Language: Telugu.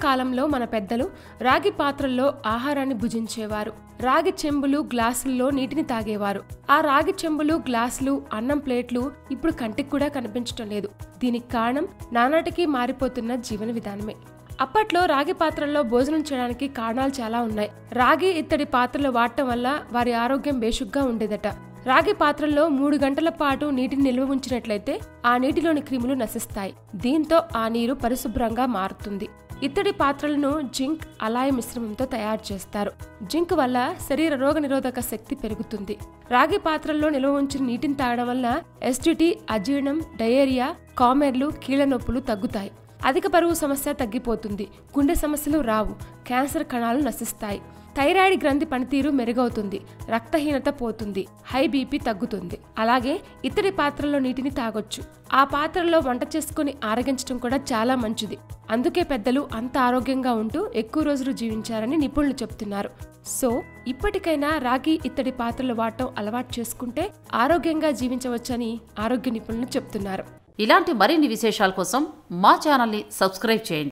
పూర్వకాలంలో మన పెద్దలు రాగి పాత్రల్లో ఆహారాన్ని భుజించేవారు రాగి చెంబులు గ్లాసుల్లో నీటిని తాగేవారు ఆ రాగి చెంబులు గ్లాసులు అన్నం ప్లేట్లు ఇప్పుడు కంటికి కూడా కనిపించటం లేదు దీనికి కారణం నానాటికి మారిపోతున్న జీవన విధానమే అప్పట్లో రాగి పాత్రల్లో భోజనం చేయడానికి కారణాలు చాలా ఉన్నాయి రాగి ఇత్తడి పాత్రలు వాడటం వల్ల వారి ఆరోగ్యం బేషుగ్గా ఉండేదట రాగి పాత్రల్లో మూడు గంటల పాటు నీటిని నిల్వ ఉంచినట్లయితే ఆ నీటిలోని క్రిములు నశిస్తాయి దీంతో ఆ నీరు పరిశుభ్రంగా మారుతుంది ఇత్తడి పాత్రలను జింక్ అలాయ మిశ్రమంతో తయారు చేస్తారు జింక్ వల్ల శరీర రోగ నిరోధక శక్తి పెరుగుతుంది రాగి పాత్రల్లో నిల్వ ఉంచిన నీటిని తాగడం వల్ల ఎస్టిటీ అజీర్ణం డయేరియా కామెర్లు కీళ్ళ నొప్పులు తగ్గుతాయి అధిక బరువు సమస్య తగ్గిపోతుంది గుండె సమస్యలు రావు క్యాన్సర్ కణాలు నశిస్తాయి థైరాయిడ్ గ్రంథి పనితీరు మెరుగవుతుంది రక్తహీనత పోతుంది హై బీపీ తగ్గుతుంది అలాగే ఇతడి పాత్రల్లో నీటిని తాగొచ్చు ఆ పాత్రలో వంట చేసుకుని ఆరగించడం కూడా చాలా మంచిది అందుకే పెద్దలు అంత ఆరోగ్యంగా ఉంటూ ఎక్కువ రోజులు జీవించారని నిపుణులు చెప్తున్నారు సో ఇప్పటికైనా రాగి ఇత్తడి పాత్రలు వాడటం అలవాటు చేసుకుంటే ఆరోగ్యంగా జీవించవచ్చని ఆరోగ్య నిపుణులు చెప్తున్నారు ఇలాంటి మరిన్ని విశేషాల కోసం మా ఛానల్ని సబ్స్క్రైబ్ చేయండి